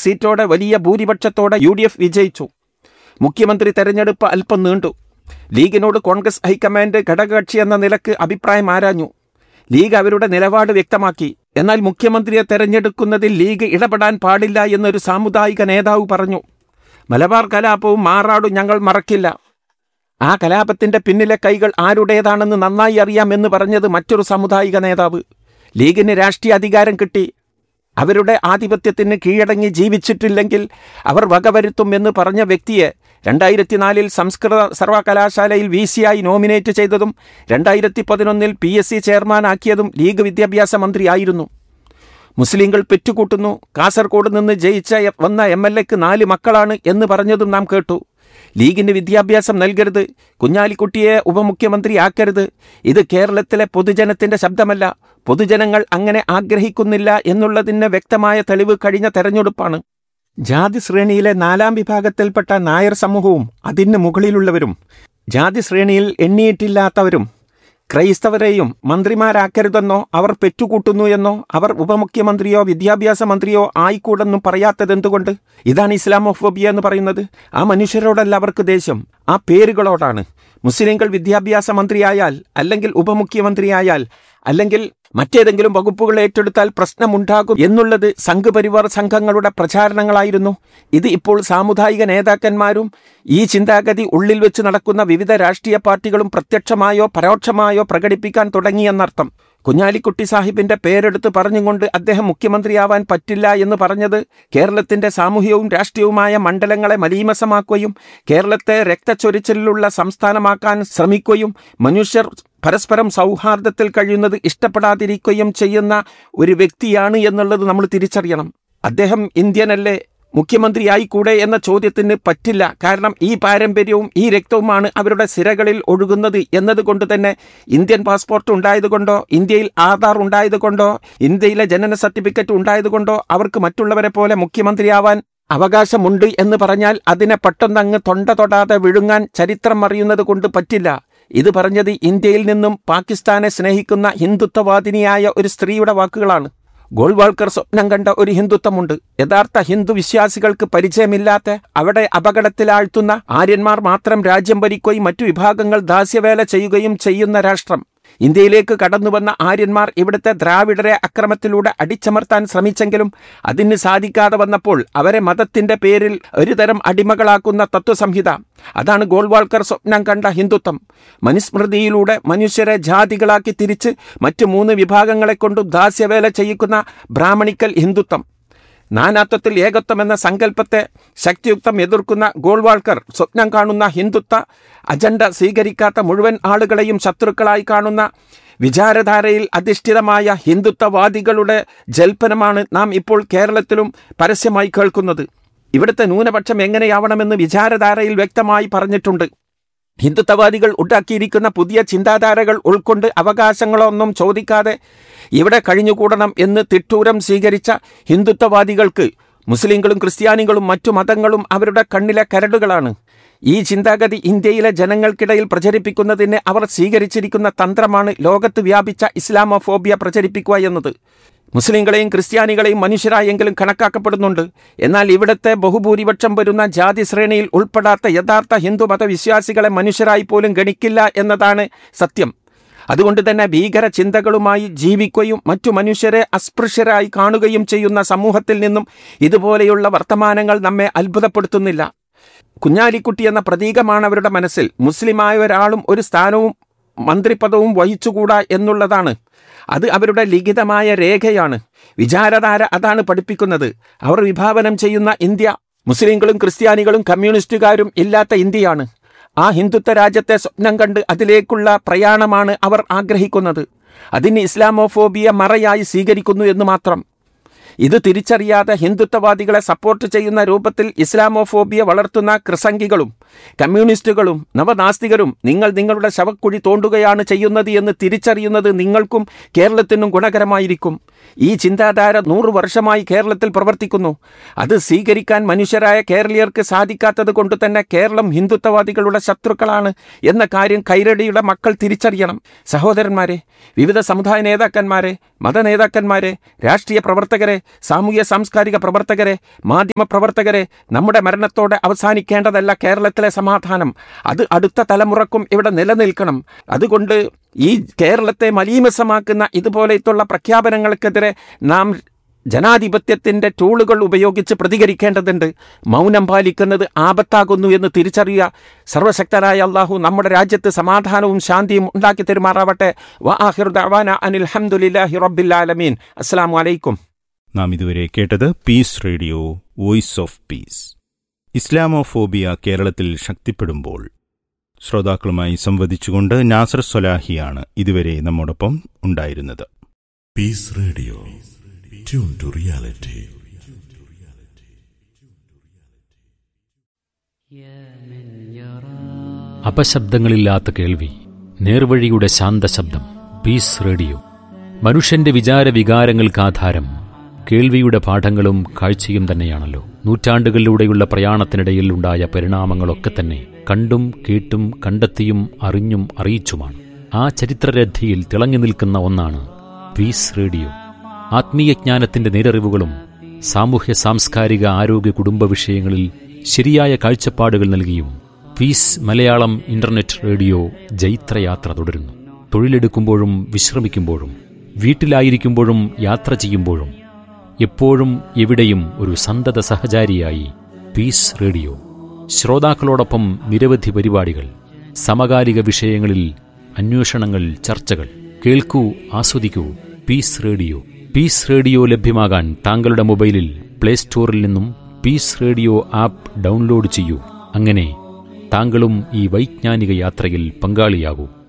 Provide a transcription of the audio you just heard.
സീറ്റോടെ വലിയ ഭൂരിപക്ഷത്തോടെ U D F വിജയിച്ചു മുഖ്യമന്ത്രി തെരഞ്ഞെടുപ്പ് അല്പം നീണ്ടു ലീഗിനോട് കോൺഗ്രസ് ഹൈക്കമാൻഡ് ഘടകകക്ഷി എന്ന നിലക്ക് അഭിപ്രായം ആരാഞ്ഞു ലീഗ് അവരുടെ നിലപാട് വ്യക്തമാക്കി എന്നാൽ മുഖ്യമന്ത്രിയെ തെരഞ്ഞെടുക്കുന്നതിൽ ലീഗ് ഇടപെടാൻ പാടില്ല എന്നൊരു സാമുദായിക നേതാവ് പറഞ്ഞു മലബാർ കലാപവും മാറാടും ഞങ്ങൾ മറക്കില്ല ആ കലാപത്തിന്റെ പിന്നിലെ കൈകൾ ആരുടേതാണെന്ന് നന്നായി അറിയാമെന്ന് പറഞ്ഞത് മറ്റൊരു സാമുദായിക നേതാവ് ലീഗിന് രാഷ്ട്രീയ അധികാരം കിട്ടി അവരുടെ ആധിപത്യത്തിന് കീഴടങ്ങി ജീവിച്ചിട്ടില്ലെങ്കിൽ അവർ വകവരുത്തും എന്ന് പറഞ്ഞ വ്യക്തിയെ രണ്ടായിരത്തി നാലിൽ സംസ്കൃത സർവകലാശാലയിൽ വി സി ആയി നോമിനേറ്റ് ചെയ്തതും രണ്ടായിരത്തി പതിനൊന്നിൽ പി എസ് സി ചെയർമാനാക്കിയതും ലീഗ് വിദ്യാഭ്യാസ മന്ത്രിയായിരുന്നു മുസ്ലിങ്ങൾ പെറ്റുകൂട്ടുന്നു കാസർഗോഡ് നിന്ന് ജയിച്ച എ- വന്ന എം എൽ എക്ക് നാല് മക്കളാണ് എന്ന് പറഞ്ഞതും നാം കേട്ടു ലീഗിന് വിദ്യാഭ്യാസം നൽകരുത് കുഞ്ഞാലിക്കുട്ടിയെ ഉപമുഖ്യമന്ത്രിയാക്കരുത് ഇത് കേരളത്തിലെ പൊതുജനത്തിന്റെ ശബ്ദമല്ല പൊതുജനങ്ങൾ അങ്ങനെ ആഗ്രഹിക്കുന്നില്ല എന്നുള്ളതിന് വ്യക്തമായ തെളിവ് കഴിഞ്ഞ തെരഞ്ഞെടുപ്പാണ് ജാതി ശ്രേണിയിലെ നാലാം വിഭാഗത്തിൽപ്പെട്ട നായർ സമൂഹവും അതിന് മുകളിലുള്ളവരും ജാതി ശ്രേണിയിൽ എണ്ണിയിട്ടില്ലാത്തവരും ക്രൈസ്തവരെയും മന്ത്രിമാരാക്കരുതെന്നോ അവർ പെറ്റുകൂട്ടുന്നു എന്നോ അവർ ഉപമുഖ്യമന്ത്രിയോ വിദ്യാഭ്യാസ മന്ത്രിയോ ആയിക്കൂടെന്നും പറയാത്തതെന്തുകൊണ്ട് ഇതാണ് ഇസ്ലാമോഫോബിയ എന്ന് പറയുന്നത് ആ മനുഷ്യരോടല്ല അവർക്ക് ദേഷ്യം ആ പേരുകളോടാണ് മുസ്ലിങ്ങൾ വിദ്യാഭ്യാസ മന്ത്രിയായാൽ അല്ലെങ്കിൽ ഉപമുഖ്യമന്ത്രിയായാൽ അല്ലെങ്കിൽ മറ്റേതെങ്കിലും വകുപ്പുകൾ ഏറ്റെടുത്താൽ പ്രശ്നമുണ്ടാകും എന്നുള്ളത് സംഘപരിവാർ സംഘങ്ങളുടെ പ്രചാരണങ്ങളായിരുന്നു ഇത് ഇപ്പോൾ സാമുദായിക നേതാക്കന്മാരും ഈ ചിന്താഗതി ഉള്ളിൽ വെച്ച് നടക്കുന്ന വിവിധ രാഷ്ട്രീയ പാർട്ടികളും പ്രത്യക്ഷമായോ പരോക്ഷമായോ പ്രകടിപ്പിക്കാൻ തുടങ്ങിയെന്നർത്ഥം കുഞ്ഞാലിക്കുട്ടി സാഹിബിന്റെ പേരെടുത്ത് പറഞ്ഞുകൊണ്ട് അദ്ദേഹം മുഖ്യമന്ത്രിയാവാൻ പറ്റില്ല എന്ന് പറഞ്ഞത് കേരളത്തിന്റെ സാമൂഹികവും രാഷ്ട്രീയവുമായ മണ്ഡലങ്ങളെ മലീമസമാക്കുകയും കേരളത്തെ രക്തച്ചൊരിച്ചിലുള്ള സംസ്ഥാനമാക്കാൻ ശ്രമിക്കുകയും മനുഷ്യർ പരസ്പരം സൗഹാർദ്ദത്തിൽ കഴിയുന്നത് ഇഷ്ടപ്പെടാതിരിക്കുകയും ചെയ്യുന്ന ഒരു വ്യക്തിയാണ് എന്നുള്ളത് നമ്മൾ തിരിച്ചറിയണം അദ്ദേഹം ഇന്ത്യനല്ലേ മുഖ്യമന്ത്രിയായിക്കൂടെ എന്ന ചോദ്യത്തിന് പറ്റില്ല കാരണം ഈ പാരമ്പര്യവും ഈ രക്തവുമാണ് അവരുടെ സിരകളിൽ ഒഴുകുന്നത് എന്നതുകൊണ്ട് തന്നെ ഇന്ത്യൻ പാസ്പോർട്ട് ഉണ്ടായതുകൊണ്ടോ ഇന്ത്യയിൽ ആധാർ ഉണ്ടായതുകൊണ്ടോ ഇന്ത്യയിലെ ജനന സർട്ടിഫിക്കറ്റ് ഉണ്ടായതുകൊണ്ടോ അവർക്ക് മറ്റുള്ളവരെ പോലെ മുഖ്യമന്ത്രിയാവാൻ അവകാശമുണ്ട് എന്ന് പറഞ്ഞാൽ അതിനെ പെട്ടെന്നങ്ങ് തൊണ്ട തൊടാതെ വിഴുങ്ങാൻ ചരിത്രം അറിയുന്നത് കൊണ്ട് പറ്റില്ല ഇത് പറഞ്ഞത് ഇന്ത്യയിൽ നിന്നും പാകിസ്ഥാനെ സ്നേഹിക്കുന്ന ഹിന്ദുത്വവാദിനിയായ ഒരു സ്ത്രീയുടെ വാക്കുകളാണ് ഗോൾവാൾക്കർ സ്വപ്നം കണ്ട ഒരു ഹിന്ദുത്വമുണ്ട് യഥാർത്ഥ ഹിന്ദു വിശ്വാസികൾക്ക് പരിചയമില്ലാത്ത അവിടെ അപകടത്തിലാഴ്ത്തുന്ന ആര്യന്മാർ മാത്രം രാജ്യം ഭരിക്കുകയും മറ്റു വിഭാഗങ്ങൾ ദാസ്യവേല ചെയ്യുകയും ചെയ്യുന്ന രാഷ്ട്രം ഇന്ത്യയിലേക്ക് കടന്നുവന്ന ആര്യന്മാർ ഇവിടുത്തെ ദ്രാവിഡരെ അക്രമത്തിലൂടെ അടിച്ചമർത്താൻ ശ്രമിച്ചെങ്കിലും അതിന് സാധിക്കാതെ വന്നപ്പോൾ അവരെ മതത്തിന്റെ പേരിൽ ഒരുതരം അടിമകളാക്കുന്ന തത്വസംഹിത അതാണ് ഗോൾവാൾക്കർ സ്വപ്നം കണ്ട ഹിന്ദുത്വം മനുസ്മൃതിയിലൂടെ മനുഷ്യരെ ജാതികളാക്കി തിരിച്ച് മറ്റു മൂന്ന് വിഭാഗങ്ങളെ കൊണ്ടും ദാസ്യവേല ചെയ്യിക്കുന്ന ബ്രാഹ്മണിക്കൽ ഹിന്ദുത്വം നാനാത്വത്തിൽ ഏകത്വം എന്ന സങ്കല്പത്തെ ശക്തിയുക്തം എതിർക്കുന്ന ഗോൾവാൾക്കർ സ്വപ്നം കാണുന്ന ഹിന്ദുത്വ അജണ്ട സ്വീകരിക്കാത്ത മുഴുവൻ ആളുകളെയും ശത്രുക്കളായി കാണുന്ന വിചാരധാരയിൽ അധിഷ്ഠിതമായ ഹിന്ദുത്വവാദികളുടെ ജൽപ്പനമാണ് നാം ഇപ്പോൾ കേരളത്തിലും പരസ്യമായി കേൾക്കുന്നത് ഇവിടുത്തെ ന്യൂനപക്ഷം എങ്ങനെയാവണമെന്ന് വിചാരധാരയിൽ വ്യക്തമായി പറഞ്ഞിട്ടുണ്ട് ഹിന്ദുത്വവാദികൾ ഉണ്ടാക്കിയിരിക്കുന്ന പുതിയ ചിന്താധാരകൾ ഉൾക്കൊണ്ട് അവകാശങ്ങളൊന്നും ചോദിക്കാതെ ഇവിടെ കഴിഞ്ഞുകൂടണം എന്ന് തിട്ടൂരം സ്വീകരിച്ച ഹിന്ദുത്വവാദികൾക്ക് മുസ്ലിങ്ങളും ക്രിസ്ത്യാനികളും മറ്റു മതങ്ങളും അവരുടെ കണ്ണിലെ കരടുകളാണ് ഈ ചിന്താഗതി ഇന്ത്യയിലെ ജനങ്ങൾക്കിടയിൽ പ്രചരിപ്പിക്കുന്നതിന് അവർ സ്വീകരിച്ചിരിക്കുന്ന തന്ത്രമാണ് ലോകത്ത് വ്യാപിച്ച ഇസ്ലാമോഫോബിയ പ്രചരിപ്പിക്കുക എന്നത് മുസ്ലിങ്ങളെയും ക്രിസ്ത്യാനികളെയും മനുഷ്യരായെങ്കിലും കണക്കാക്കപ്പെടുന്നുണ്ട് എന്നാൽ ഇവിടുത്തെ ബഹുഭൂരിപക്ഷം വരുന്ന ജാതി ശ്രേണിയിൽ ഉൾപ്പെടാത്ത യഥാർത്ഥ ഹിന്ദു മതവിശ്വാസികളെ മനുഷ്യരായി പോലും ഗണിക്കില്ല എന്നതാണ് സത്യം അതുകൊണ്ട് തന്നെ ഭീകര ചിന്തകളുമായി ജീവിക്കുകയും മറ്റു മനുഷ്യരെ അസ്പൃശ്യരായി കാണുകയും ചെയ്യുന്ന സമൂഹത്തിൽ നിന്നും ഇതുപോലെയുള്ള വർത്തമാനങ്ങൾ നമ്മെ അത്ഭുതപ്പെടുത്തുന്നില്ല കുഞ്ഞാലിക്കുട്ടി എന്ന പ്രതീകമാണ് അവരുടെ മനസ്സിൽ മുസ്ലിമായ ഒരാളും ഒരു സ്ഥാനവും മന്ത്രിപദവും വഹിച്ചുകൂടാ എന്നുള്ളതാണ് അത് അവരുടെ ലിഖിതമായ രേഖയാണ് വിചാരധാര അതാണ് പഠിപ്പിക്കുന്നത് അവർ വിഭാവനം ചെയ്യുന്ന ഇന്ത്യ മുസ്ലിങ്ങളും ക്രിസ്ത്യാനികളും കമ്മ്യൂണിസ്റ്റുകാരും ഇല്ലാത്ത ഇന്ത്യയാണ് ആ ഹിന്ദുത്വ രാജ്യത്തെ സ്വപ്നം കണ്ട് അതിലേക്കുള്ള പ്രയാണമാണ് അവർ ആഗ്രഹിക്കുന്നത് അതിന് ഇസ്ലാമോഫോബിയ മറയായി സ്വീകരിക്കുന്നു എന്ന് മാത്രം ഇത് തിരിച്ചറിയാതെ ഹിന്ദുത്വവാദികളെ സപ്പോർട്ട് ചെയ്യുന്ന രൂപത്തിൽ ഇസ്ലാമോഫോബിയ വളർത്തുന്ന ക്രിസംഗികളും കമ്മ്യൂണിസ്റ്റുകളും നവനാസ്തികരും നിങ്ങൾ നിങ്ങളുടെ ശവക്കുഴി തോണ്ടുകയാണ് ചെയ്യുന്നത് എന്ന് തിരിച്ചറിയുന്നത് നിങ്ങൾക്കും കേരളത്തിനും ഗുണകരമായിരിക്കും ഈ ചിന്താധാര നൂറു വർഷമായി കേരളത്തിൽ പ്രവർത്തിക്കുന്നു അത് സ്വീകരിക്കാൻ മനുഷ്യരായ കേരളീയർക്ക് സാധിക്കാത്തത് കൊണ്ട് തന്നെ കേരളം ഹിന്ദുത്വവാദികളുടെ ശത്രുക്കളാണ് എന്ന കാര്യം കൈരടിയുടെ മക്കൾ തിരിച്ചറിയണം സഹോദരന്മാരെ വിവിധ സമുദായ നേതാക്കന്മാരെ മതനേതാക്കന്മാരെ രാഷ്ട്രീയ പ്രവർത്തകരെ സാമൂഹ്യ സാംസ്കാരിക പ്രവർത്തകരെ മാധ്യമ പ്രവർത്തകരെ നമ്മുടെ മരണത്തോടെ അവസാനിക്കേണ്ടതല്ല കേരളത്തിലെ സമാധാനം അത് അടുത്ത തലമുറക്കും ഇവിടെ നിലനിൽക്കണം അതുകൊണ്ട് ഈ കേരളത്തെ മലീമസമാക്കുന്ന ഇതുപോലെയുള്ള പ്രഖ്യാപനങ്ങൾക്കെതിരെ നാം ജനാധിപത്യത്തിന്റെ ടൂളുകൾ ഉപയോഗിച്ച് പ്രതികരിക്കേണ്ടതുണ്ട് മൗനം പാലിക്കുന്നത് ആപത്താകുന്നു എന്ന് തിരിച്ചറിയുക സർവശക്തനായ അള്ളാഹു നമ്മുടെ രാജ്യത്ത് സമാധാനവും ശാന്തിയും ഉണ്ടാക്കി തരുമാറാവട്ടെ വാഹിർ ദഅവാന അനിൽ ഹംദുലില്ലാഹി റബ്ബിൽ ആലമീൻ അസ്സലാമു അലൈക്കും നാം ഇതുവരെ കേട്ടത് peace radio voice of peace Islamophobia കേരളത്തിൽ ശക്തിപ്പെടുമ്പോൾ ശ്രോതാക്കളുമായി സംവദിച്ചുകൊണ്ട് നാസർ സൊലാഹിയാണ് ഇതുവരെ നമ്മോടൊപ്പം ഉണ്ടായിരുന്നത് Peace Radio. Tune to reality. അപശബ്ദങ്ങളില്ലാത്ത കേൾവി നേർവഴിയുടെ ശാന്തശബ്ദം പീസ് റേഡിയോ മനുഷ്യന്റെ വിചാര വികാരങ്ങൾക്ക് ആധാരം കേൾവിയുടെ പാഠങ്ങളും കാഴ്ചയും തന്നെയാണല്ലോ നൂറ്റാണ്ടുകളിലൂടെയുള്ള പ്രയാണത്തിനിടയിൽ ഉണ്ടായ പരിണാമങ്ങളൊക്കെ തന്നെ കണ്ടും കേട്ടും കണ്ടെത്തിയും അറിഞ്ഞും അറിയിച്ചുമാണ് ആ ചരിത്രരഥിയിൽ തിളങ്ങി നിൽക്കുന്ന ഒന്നാണ് പീസ് റേഡിയോ ആത്മീയജ്ഞാനത്തിന്റെ നേരറിവുകളും സാമൂഹ്യ സാംസ്കാരിക ആരോഗ്യ കുടുംബ വിഷയങ്ങളിൽ ശരിയായ കാഴ്ചപ്പാടുകൾ നൽകിയും പീസ് മലയാളം ഇന്റർനെറ്റ് റേഡിയോ ജൈത്രയാത്ര തുടരുന്നു തൊഴിലെടുക്കുമ്പോഴും വിശ്രമിക്കുമ്പോഴും വീട്ടിലായിരിക്കുമ്പോഴും യാത്ര ചെയ്യുമ്പോഴും എപ്പോഴും എവിടെയും ഒരു സന്തത സഹചാരിയായി പീസ് റേഡിയോ ശ്രോതാക്കളോടൊപ്പം നിരവധി പരിപാടികൾ സമകാലിക വിഷയങ്ങളിൽ അന്വേഷണങ്ങൾ ചർച്ചകൾ കേൾക്കൂ ആസ്വദിക്കൂ പീസ് റേഡിയോ പീസ് റേഡിയോ ലഭ്യമാകാൻ താങ്കളുടെ മൊബൈലിൽ പ്ലേ സ്റ്റോറിൽ നിന്നും പീസ് റേഡിയോ ആപ്പ് ഡൗൺലോഡ് ചെയ്യൂ അങ്ങനെ താങ്കളും ഈ വൈജ്ഞാനിക യാത്രയിൽ പങ്കാളിയാകൂ